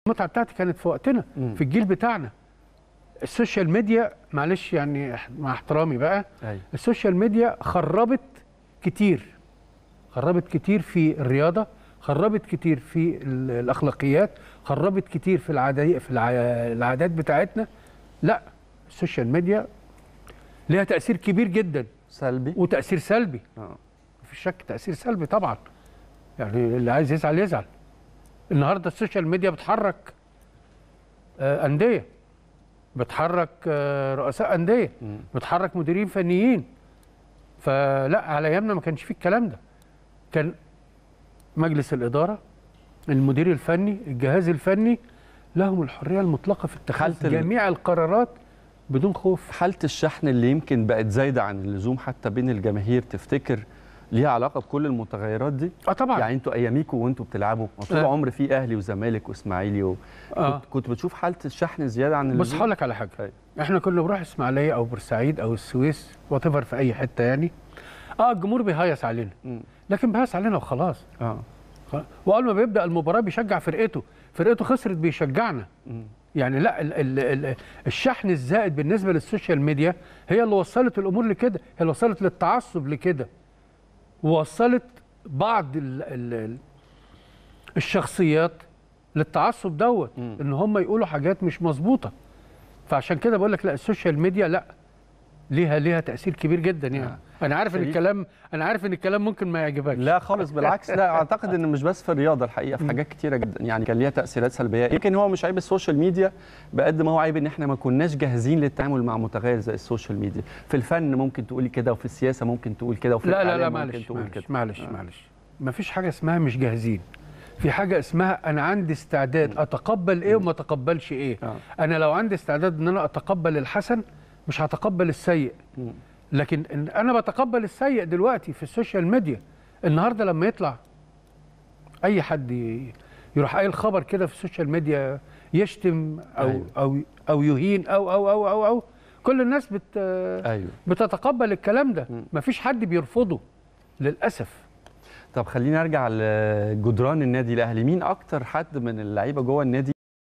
المتعه بتاعتي كانت في وقتنا مم. في الجيل بتاعنا السوشيال ميديا معلش يعني مع احترامي بقى ايوه السوشيال ميديا خربت كتير خربت كتير في الرياضه خربت كتير في ال- الاخلاقيات خربت كتير في العادي في الع- العادات بتاعتنا لا السوشيال ميديا ليها تاثير كبير جدا سلبي وتاثير سلبي اه مفيش شك تاثير سلبي طبعا يعني اللي عايز يزعل يزعل النهارده السوشيال ميديا بتحرك آه، انديه بتحرك آه، رؤساء انديه مم. بتحرك مديرين فنيين فلا على ايامنا ما كانش فيه الكلام ده كان مجلس الاداره المدير الفني الجهاز الفني لهم الحريه المطلقه في اتخاذ حالة ال- جميع القرارات بدون خوف حالة الشحن اللي يمكن بقت زايدة عن اللزوم حتى بين الجماهير تفتكر ليها علاقة بكل المتغيرات دي؟ اه طبعا يعني انتوا اياميكوا وانتوا بتلعبوا ما طول آه. عمر في اهلي وزمالك واسماعيلي و... آه. كنت, كنت بتشوف حالة الشحن زيادة عن بص اللزوم؟ هقول لك على حاجه أيوة. احنا كنا بنروح اسماعيليه او بورسعيد او السويس وات في اي حته يعني اه الجمهور بيهيص علينا مم. لكن بيهيص علينا وخلاص اه خلاص. واول ما بيبدا المباراه بيشجع فرقته فرقته خسرت بيشجعنا مم. يعني لا ال ال ال الشحن الزائد بالنسبه للسوشيال ميديا هي اللي وصلت الامور لكده هي اللي وصلت للتعصب لكده ووصلت بعض ال ال ال الشخصيات للتعصب دوت مم. ان هم يقولوا حاجات مش مظبوطه فعشان كده بقول لك لا السوشيال ميديا لا ليها ليها تاثير كبير جدا يعني آه. انا عارف ان شريف. الكلام انا عارف ان الكلام ممكن ما يعجبكش لا خالص بالعكس لا اعتقد ان مش بس في الرياضه الحقيقه في حاجات كتيره جدا يعني كان ليها تاثيرات سلبيه يمكن هو مش عيب السوشيال ميديا بقد ما هو عيب ان احنا ما كناش جاهزين للتعامل مع متغير زي السوشيال ميديا في الفن ممكن تقولي كده وفي السياسه ممكن تقول كده وفي لا لا لا الإعلام ممكن معلش تقول معلش كده معلش آه. معلش ما فيش حاجه اسمها مش جاهزين في حاجه اسمها انا عندي استعداد اتقبل ايه وما اتقبلش ايه آه. انا لو عندي استعداد ان انا اتقبل الحسن مش هتقبل السيء مم. لكن إن انا بتقبل السيء دلوقتي في السوشيال ميديا النهارده لما يطلع اي حد ي- يروح قايل خبر كده في السوشيال ميديا يشتم او أيوة. او او يهين او او او او, أو كل الناس بت ايوه بتتقبل الكلام ده مم. مفيش حد بيرفضه للاسف طب خليني ارجع لجدران النادي الاهلي مين اكتر حد من اللعيبه جوه النادي